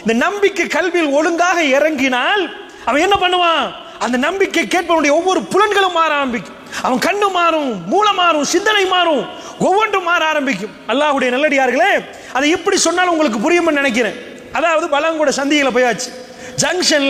இந்த நம்பிக்கை கல்வியில் ஒழுங்காக இறங்கினால் அவன் என்ன பண்ணுவான் அந்த நம்பிக்கை கேட்பவனுடைய ஒவ்வொரு புலன்களும் மாற ஆரம்பிக்கும் அவன் கண்ணு மாறும் மூளை மாறும் சிந்தனை மாறும் ஒவ்வொன்றும் மாற ஆரம்பிக்கும் அல்லாஹ்வுடைய நல்லடியார்களே அதை எப்படி சொன்னாலும் உங்களுக்கு புரியும்னு நினைக்கிறேன் அதாவது பலங்கூட சந்தியில போயாச்சு ஜங்ஷன்ல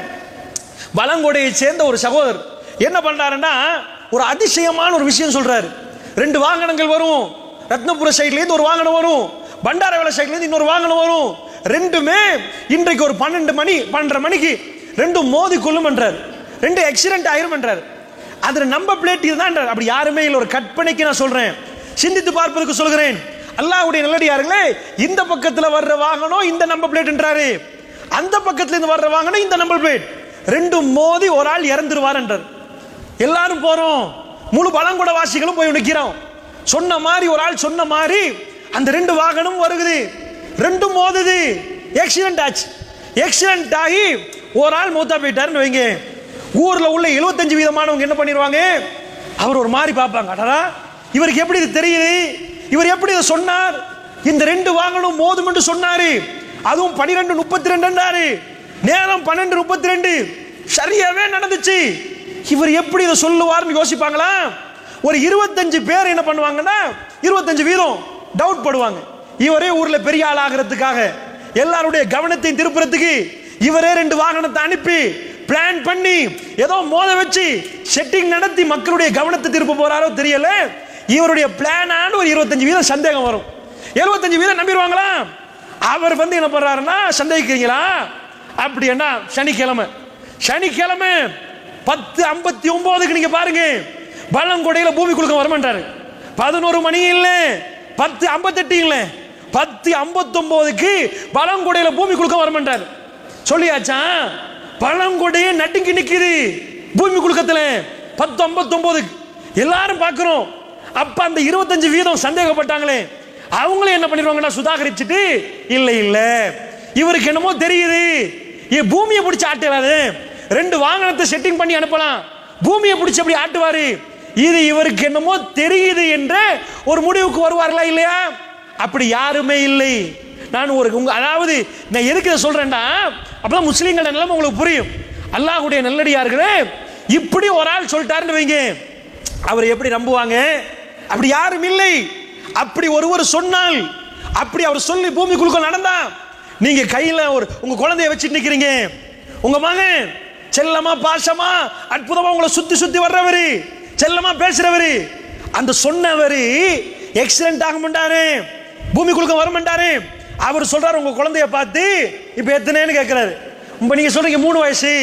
பலங்கொடையை சேர்ந்த ஒரு சகோதரர் என்ன பண்றாருன்னா ஒரு அதிசயமான ஒரு விஷயம் சொல்றாரு ரெண்டு வாகனங்கள் வரும் ரத்னபுர சைட்ல இருந்து ஒரு வாகனம் வரும் பண்டாரவேல சைட்ல இருந்து இன்னொரு வாகனம் வரும் ரெண்டுமே இன்றைக்கு ஒரு பன்னெண்டு மணி பன்னெண்டரை மணிக்கு ரெண்டும் மோதி கொள்ளும் என்றார் ரெண்டு ஆக்சிடென்ட் ஆயிரும் என்றார் அதுல நம்ப பிளேட் இதுதான் அப்படி யாருமே இல்லை ஒரு கற்பனைக்கு நான் சொல்றேன் சிந்தித்து பார்ப்பதற்கு சொல்கிறேன் அல்லாஹ்வுடைய நல்லடியார்களே இந்த பக்கத்துல வர்ற வாகனம் இந்த நம்பர் பிளேட்ன்றாரு அந்த பக்கத்துல இருந்து வர்ற வாகனம் இந்த நம்பர் பிளேட் ரெண்டும் மோதி ஒரு ஆள் இறந்துருவார் என்றார் எல்லாரும் போறோம் முழு பழங்குட வாசிகளும் போய் நிக்கிறோம் சொன்ன மாதிரி ஒரு ஆள் சொன்ன மாதிரி அந்த ரெண்டு வாகனம் வருகுது ரெண்டும் மோதுது ஆக்சிடென்ட் ஆச்சு ஆக்சிடென்ட் ஆகி ஒரு ஆள் மூத்தா போயிட்டாருன்னு வைங்க ஊர்ல உள்ள 75 வீதமானவங்க என்ன பண்ணிடுவாங்க அவர் ஒரு மாதிரி பார்ப்பாங்க அடடா இவருக்கு எப்படி இது தெரியுது இவர் எப்படி இதை சொன்னார் இந்த ரெண்டு வாங்கணும் மோதும் என்று சொன்னாரு அதுவும் பனிரெண்டு முப்பத்தி ரெண்டு நேரம் பன்னெண்டு முப்பத்தி ரெண்டு சரியாவே நடந்துச்சு இவர் எப்படி இதை சொல்லுவார்னு யோசிப்பாங்களா ஒரு இருபத்தஞ்சு பேர் என்ன பண்ணுவாங்கன்னா இருபத்தஞ்சு வீதம் டவுட் படுவாங்க இவரே ஊர்ல பெரிய ஆள் ஆகிறதுக்காக எல்லாருடைய கவனத்தையும் திருப்புறதுக்கு இவரே ரெண்டு வாகனத்தை அனுப்பி பிளான் பண்ணி ஏதோ மோத வச்சு செட்டிங் நடத்தி மக்களுடைய கவனத்தை திருப்ப போறாரோ தெரியல இவருடைய பிளானான ஒரு இருபத்தஞ்சு வீதம் சந்தேகம் வரும் எழுபத்தஞ்சு வீதம் நம்பிடுவாங்களா அவர் வந்து என்ன பண்றாருன்னா சந்தேகிக்கிறீங்களா அப்படின்னா சனிக்கிழமை சனிக்கிழமை பத்து ஐம்பத்தி ஒன்பதுக்கு நீங்க பாருங்க பள்ளங்கொடையில பூமி குலுக்க வரமாட்டாரு பதினோரு மணி இல்ல பத்து ஐம்பத்தெட்டு இல்ல பத்து ஐம்பத்தொன்பதுக்கு பழங்குடையில பூமி குலுக்க வரமாட்டாரு சொல்லியாச்சா பழங்குடையே நடுங்கி நிக்குது பூமி குலுக்கத்துல பத்து ஐம்பத்தொன்பதுக்கு எல்லாரும் பார்க்கிறோம் அப்ப அந்த இருபத்தஞ்சு வீதம் சந்தேகப்பட்டாங்களே அவங்களும் என்ன பண்ணிடுவாங்கன்னா சுதாகரிச்சுட்டு இல்ல இல்ல இவருக்கு என்னமோ தெரியுது ஏ பூமியை பிடிச்சி ஆட்டுறாரு ரெண்டு வாகனத்தை செட்டிங் பண்ணி அனுப்பலாம் பூமியை பிடிச்சி அப்படி ஆட்டுவாரு இது இவருக்கு என்னமோ தெரியுது என்ற ஒரு முடிவுக்கு வருவார்களா இல்லையா அப்படி யாருமே இல்லை நான் ஒரு உங்க அதாவது நான் எதுக்கு இதை சொல்றேன்டா அப்பதான் முஸ்லீம்கள் நிலைமை உங்களுக்கு புரியும் அல்லாஹ்வுடைய நல்லடியார்களே இப்படி ஒரு ஆள் சொல்லிட்டாருன்னு வைங்க அவர் எப்படி நம்புவாங்க அப்படி யாரும் இல்லை அப்படி ஒருவர் சொன்னால் அப்படி அவர் சொல்லி பூமிக்குழுக்க நடந்தா நீங்க கையில ஒரு உங்க குழந்தைய வச்சுட்டு நிக்கிறீங்க உங்க மகன் செல்லமா பாசமா அற்புதமா உங்களை சுத்தி சுத்தி வர்றவரு செல்லமா பேசுறவரு அந்த சொன்னவரு எக்ஸலண்ட் ஆக மாட்டாரு பூமிக்குழுக்க வர மாட்டாரு அவர் சொல்றாரு உங்க குழந்தைய பார்த்து இப்ப எத்தனைன்னு கேட்கிறாரு இப்ப நீங்க சொல்றீங்க மூணு வயசு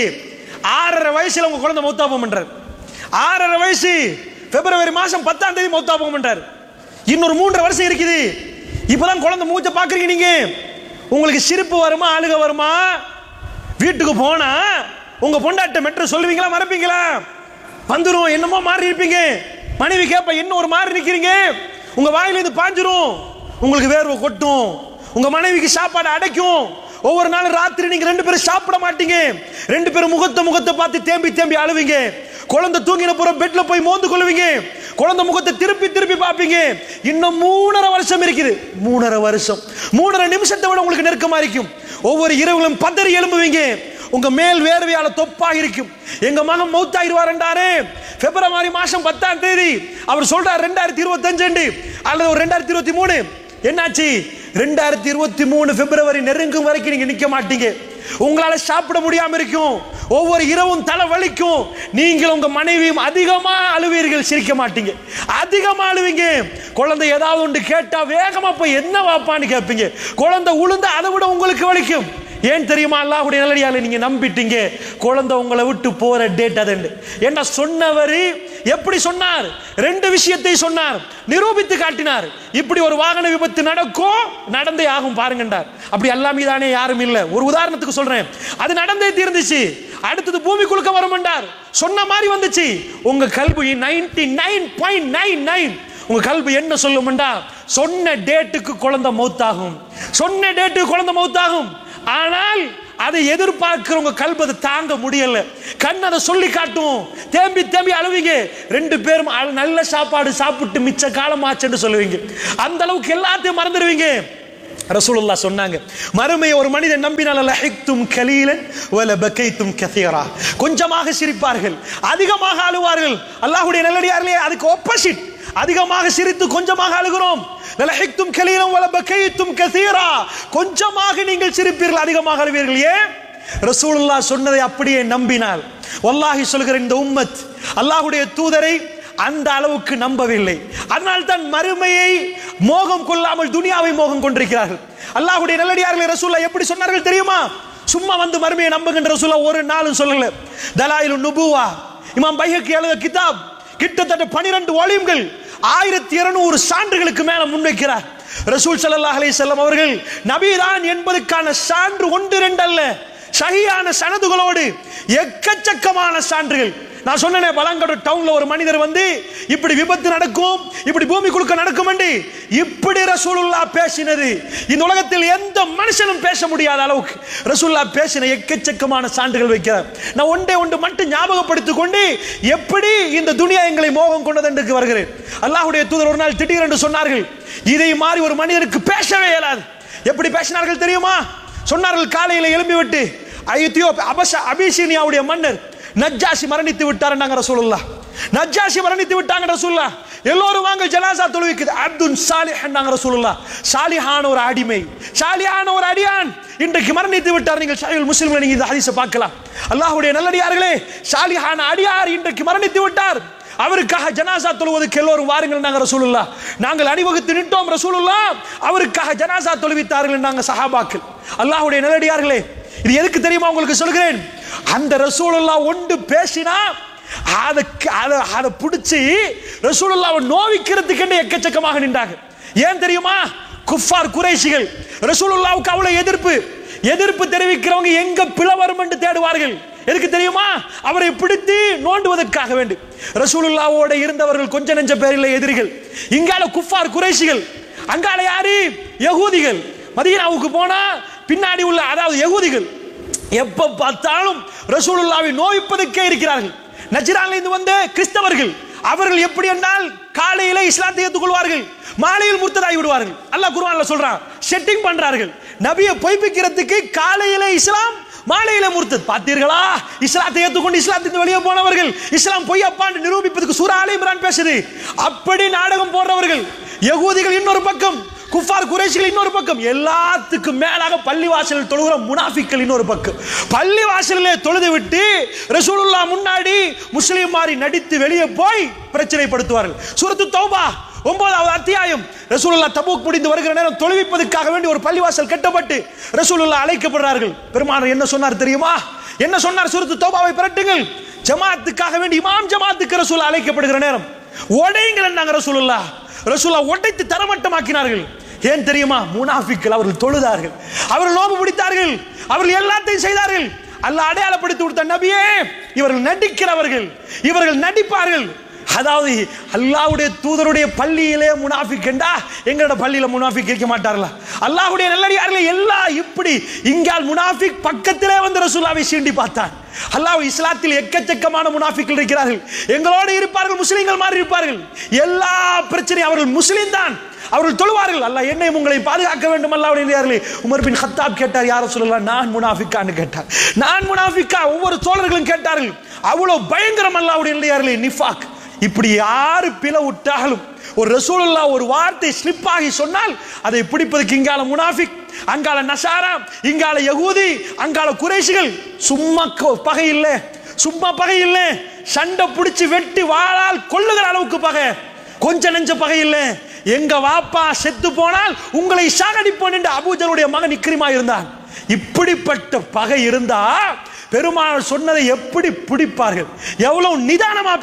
ஆறரை வயசுல உங்க குழந்தை மௌத்தாபம் பண்றாரு ஆறரை வயசு பிப்ரவரி மாசம் பத்தாம் தேதி மௌத்தாபம் பண்றாரு இன்னொரு மூன்றரை வருஷம் இருக்குது இப்பதான் குழந்தை மூச்ச பாக்குறீங்க நீங்க உங்களுக்கு சிரிப்பு வருமா அழுக வருமா வீட்டுக்கு போனா உங்க பொண்டாட்ட மெட்ரு சொல்லுவீங்களா மறப்பீங்களா வந்துரும் என்னமோ மாறி இருப்பீங்க மனைவி கேப்ப என்ன ஒரு மாறி நிக்கிறீங்க உங்க வாயில இது பாஞ்சிரும் உங்களுக்கு வேர்வை கொட்டும் உங்க மனைவிக்கு சாப்பாடு அடைக்கும் ஒவ்வொரு நாளும் ராத்திரி நீங்க ரெண்டு பேரும் சாப்பிட மாட்டீங்க ரெண்டு பேரும் முகத்தை முகத்தை பார்த்து தேம்பி தேம்பி அழுவீங்க குழந்தை தூங்கின புறம் பெட்ல போய் மோந்து கொள்வீங்க குழந்தை முகத்தை திருப்பி திருப்பி பார்ப்பீங்க இன்னும் மூணரை வருஷம் இருக்குது மூணரை வருஷம் மூணரை நிமிஷத்தை விட உங்களுக்கு நெருக்கமா இருக்கும் ஒவ்வொரு இரவுகளும் பதறி எழும்புவீங்க உங்க மேல் வேர்வையால தொப்பா இருக்கும் எங்க மகன் மௌத்தாயிருவாருன்றாரு பிப்ரவரி மாசம் பத்தாம் தேதி அவர் சொல்றாரு ரெண்டாயிரத்தி இருபத்தஞ்சு அல்லது ஒரு ரெண்டாயிரத்தி இருபத்தி மூணு என்னாச்சு ரெண்டாயிரத்தி இருபத்தி மூணு பிப்ரவரி நெருங்கும் வரைக்கும் நீங்க நிக்க மாட்டீங்க உங்களால சாப்பிட முடியாம இருக்கும் ஒவ்வொரு இரவும் தலை வலிக்கும் நீங்கள் உங்க மனைவியும் அதிகமா அழுவீர்கள் சிரிக்க மாட்டீங்க அதிகமா அழுவீங்க குழந்தை ஏதாவது ஒன்று கேட்டா வேகமா போய் என்ன வாப்பான்னு கேட்பீங்க குழந்தை உளுந்து அதை விட உங்களுக்கு வலிக்கும் ஏன் தெரியுமா அல்லாஹ்வுடைய நல்லடியால நீங்க நம்பிட்டீங்க குழந்தை உங்களை விட்டு போற டேட் அது என்ன சொன்னவர் எப்படி சொன்னார் ரெண்டு விஷயத்தை சொன்னார் நிரூபித்து காட்டினார் இப்படி ஒரு வாகன விபத்து நடக்கும் நடந்தே ஆகும் பாருங்கண்டார் அப்படி எல்லாமே தானே யாரும் இல்ல ஒரு உதாரணத்துக்கு சொல்றேன் அது நடந்தே தீர்ந்துச்சு அடுத்தது பூமி குலுக்க வருமென்றார் சொன்ன மாதிரி வந்துச்சு உங்க கல்வி ninety nine point nine nine உங்க கல்வி என்ன சொல்லுமெண்டா சொன்ன டேட்டுக்கு குழந்தை மௌத்தாகும் சொன்ன டேட்டுக்கு குழந்தை மௌத்தாகும் ஆனால் அதை எதிர்பார்க்கிறவங்க கல்வி அதை தாங்க முடியல கண் அதை சொல்லி காட்டும் தேம்பி தேம்பி அழுவீங்க ரெண்டு பேரும் அழ- நல்ல சாப்பாடு சாப்பிட்டு மிச்ச காலம் ஆச்சுன்னு சொல்லுவீங்க அந்த அளவுக்கு எல்லாத்தையும் மறந்துடுவீங்க ரசூலுல்லா சொன்னாங்க மறுமையை ஒரு மனிதன் நம்பினால் லஹிக்தும் கலீலன் வல பகைத்தும் கதீரா கொஞ்சமாக சிரிப்பார்கள் அதிகமாக அழுவார்கள் அல்லாஹ்வுடைய நல்லடியார்களே அதுக்கு ஆப்போசிட் அதிகமாக சிரித்து கொஞ்சமாக அழுகிறோம் லஹிக்தும் கலீலன் வல பகைத்தும் கதீரா கொஞ்சமாக நீங்கள் சிரிப்பீர்கள் அதிகமாக அழுவீர்கள் ஏன் ரசூலுல்லா சொன்னதை அப்படியே நம்பினால் வல்லாஹி சொல்கிற இந்த உம்மத் அல்லாஹ்வுடைய தூதரை அந்த அளவுக்கு நம்பவில்லை அதனால் தான் மறுமையை மோகம் கொள்ளாமல் துனியாவை மோகம் கொண்டிருக்கிறார்கள் அல்லாஹ்வுடைய நல்லடியார்களை ரசூல்லா எப்படி சொன்னார்கள் தெரியுமா சும்மா வந்து மறுமையை நம்புகின்ற ரசூல்லா ஒரு நாளும் சொல்லல தலாயிலு நுபுவா இமாம் பைஹக்கி எழுத கிதாப் கிட்டத்தட்ட பனிரெண்டு வால்யூம்கள் ஆயிரத்தி இருநூறு சான்றுகளுக்கு மேல முன்வைக்கிறார் ரசூல் ஸல்லல்லாஹு அலைஹி வஸல்லம் அவர்கள் நபிதான் என்பதற்கான சான்று ஒன்று ரெண்டு அல்ல சகியான சனதுகளோடு எக்கச்சக்கமான சான்றுகள் நான் சொன்னேனே பலங்கடு டவுன்ல ஒரு மனிதர் வந்து இப்படி விபத்து நடக்கும் இப்படி பூமி குலுக்க நடக்கும் என்று இப்படி ரசூலுல்லா பேசினது இந்த உலகத்தில் எந்த மனுஷனும் பேச முடியாத அளவுக்கு ரசூலுல்லா பேசின எக்கச்சக்கமான சான்றுகள் வைக்கிறார் நான் ஒன்றே ஒன்று மட்டும் ஞாபகப்படுத்திக் கொண்டு எப்படி இந்த துனியா எங்களை மோகம் கொண்டது என்று வருகிறேன் அல்லாஹ்வுடைய தூதர் ஒரு நாள் திடீரென்று சொன்னார்கள் இதை மாதிரி ஒரு மனிதருக்கு பேசவே இயலாது எப்படி பேசினார்கள் தெரியுமா சொன்னார்கள் காலையில் எழும்பி விட்டு ஐத்தியோ அபச அபிசீனியாவுடைய மன்னர் நஜ்ஜாசி மரணித்து விட்டார் ரசூலுல்லா நஜ்ஜாசி மரணித்து விட்டாங்க ரசூலுல்லா எல்லோரும் வாங்க ஜனாசா தொழுவிக்குது அப்துல் சாலிஹ் ரசூலுல்லா சாலிஹான ஒரு அடிமை சாலிஹான ஒரு அடியான் இன்றைக்கு மரணித்து விட்டார் நீங்கள் சாயுல் முஸ்லிம்ல நீங்க இந்த ஹதீஸை பார்க்கலாம் அல்லாஹ்வுடைய நல்லடியார்களே சாலிஹான அடியார் இன்றைக்கு மரணித்து விட்டார் அவருக்காக ஜனாசா தொழுவதற்கு எல்லோரும் வாருங்கள் நாங்கள் ரசூலுல்லா நாங்கள் அணிவகுத்து நின்றோம் ரசூலுல்லா அவருக்காக ஜனாசா தொழுவித்தார்கள் நாங்கள் சஹாபாக்கள் அல்லாஹ்வுடைய நல்லடியார்களே இது எதுக்கு தெரியுமா உங்களுக்கு சொல்கிறேன் அந்த ரசூலுல்லா ஒன்று பேசினா அதை அதை அதை பிடிச்சி ரசூலுல்லாவை நோவிக்கிறதுக்கு எக்கச்சக்கமாக நின்றாங்க ஏன் தெரியுமா குஃபார் குறைஷிகள் ரசூலுல்லாவுக்கு அவ்வளவு எதிர்ப்பு எதிர்ப்பு தெரிவிக்கிறவங்க எங்க பிளவரும் என்று தேடுவார்கள் எதுக்கு தெரியுமா அவரை பிடித்து நோண்டுவதற்காக வேண்டி ரசூலுல்லாவோட இருந்தவர்கள் கொஞ்ச நெஞ்ச பேரில் எதிரிகள் இங்கால குஃபார் குறைஷிகள் அங்கால யாரு யகூதிகள் மதீனாவுக்கு போனா பின்னாடி உள்ள அதாவது யகூதிகள் எப்ப பார்த்தாலும் ரசூலுல்லாவை நோய்ப்பதற்கே இருக்கிறார்கள் நஜ்ரான்ல இருந்து வந்த கிறிஸ்தவர்கள் அவர்கள் எப்படி என்றால் காலையில இஸ்லாத்தை ஏற்றுக்கொள்வார்கள் மாலையில் முர்த்ததாகி விடுவார்கள் அல்லாஹ் குர்ஆன்ல சொல்றான் செட்டிங் பண்றார்கள் நபியை பொய்ப்பிக்கிறதுக்கு காலையில இஸ்லாம் மாலையில முர்த்தத் பார்த்தீர்களா இஸ்லாத்தை ஏற்றுக்கொண்டு இஸ்லாத்திலிருந்து வெளியே போனவர்கள் இஸ்லாம் பொய் அப்பான்னு நிரூபிப்பதற்கு சூரா ஆலி இம்ரான் பேசுது அப்படி நாடகம் போடுறவர்கள் யகூதிகள் இன்னொரு பக்கம் குஃபார் குறைசிகள் இன்னொரு பக்கம் எல்லாத்துக்கும் மேலாக பள்ளி வாசலில் தொழுகிற முனாஃபிக்கள் இன்னொரு பக்கம் பள்ளி வாசலிலே தொழுது விட்டு ரசூலுல்லா முன்னாடி முஸ்லீம் மாதிரி நடித்து வெளியே போய் பிரச்சனைப்படுத்துவார்கள் சூரத்து தௌபா ஒன்பதாவது அத்தியாயம் ரசூலுல்லா தபூக் முடிந்து வருகிற நேரம் தொழுவிப்பதற்காக வேண்டி ஒரு பள்ளிவாசல் கட்டப்பட்டு ரசூலுல்லா அழைக்கப்படுறார்கள் பெருமானார் என்ன சொன்னார் தெரியுமா என்ன சொன்னார் சூரத்து தௌபாவை பிரட்டுங்கள் ஜமாத்துக்காக வேண்டி இமாம் ஜமாத்துக்கு ரசூல் அழைக்கப்படுகிற நேரம் உடையுங்கள் நாங்க ரசூலுல்லா ரசூலா உடைத்து தரமட்டமாக்கினார்கள் ஏன் தெரியுமா முனாஃபிக்கள் அவர்கள் தொழுதார்கள் அவர்கள் நோம்பு பிடித்தார்கள் அவர்கள் எல்லாத்தையும் செய்தார்கள் அல்லாஹ் அடையாளப்படுத்தி கொடுத்த நபியே இவர்கள் நடிக்கிறவர்கள் இவர்கள் நடிப்பார்கள் அதாவது அல்லாஹ்வுடைய தூதருடைய பள்ளியிலே முனாஃபிக் என்றா எங்களோட பள்ளியில முனாஃபிக் இருக்க மாட்டார்களா அல்லாஹ்வுடைய நல்லடியார்களே எல்லாம் இப்படி இங்கால் முனாஃபிக் பக்கத்திலே வந்து ரசூலாவை சீண்டி பார்த்தான் அல்லாஹ் இஸ்லாத்தில் எக்கச்சக்கமான முனாஃபிக்கள் இருக்கிறார்கள் எங்களோடு இருப்பார்கள் முஸ்லிம்கள் மாதிரி இருப்பார்கள் எல்லா பிரச்சனையும் அவர்கள் முஸ்லிம் தான் அவர்கள் தொழுவார்கள் அல்லாஹ் என்னை உங்களை பாதுகாக்க வேண்டும் அல்லாவுடைய உமர் பின் ஹத்தாப் கேட்டார் யார சொல்லலாம் நான் முனாஃபிக்கான்னு கேட்டார் நான் முனாஃபிக்கா ஒவ்வொரு தோழர்களும் கேட்டார்கள் அவ்வளவு பயங்கரம் அல்லாவுடைய நிஃபாக் இப்படி யாரு பிள விட்டாலும் ஒரு ரசூலுல்லா ஒரு வார்த்தை ஸ்லிப் ஆகி சொன்னால் அதை பிடிப்பதற்கு இங்கால முனாஃபிக் அங்கால நசாரா இங்கால யகூதி அங்கால குறைஷிகள் சும்மா கொ- பகை இல்லை சும்மா பகை இல்லை சண்டை பிடிச்சு வெட்டி வாளால் கொள்ளுகிற அளவுக்கு பகை கொஞ்ச நெஞ்ச பகை இல்லை எங்க வாப்பா செத்து போனால் உங்களை சாகடிப்போன் என்று அபூஜலுடைய மகன் இக்ரிமா இருந்தான் இப்படிப்பட்ட பகை இருந்தா பெருமாள் சொன்னதை எப்படி பிடிப்பார்கள் எவ்வளவு நிதானமா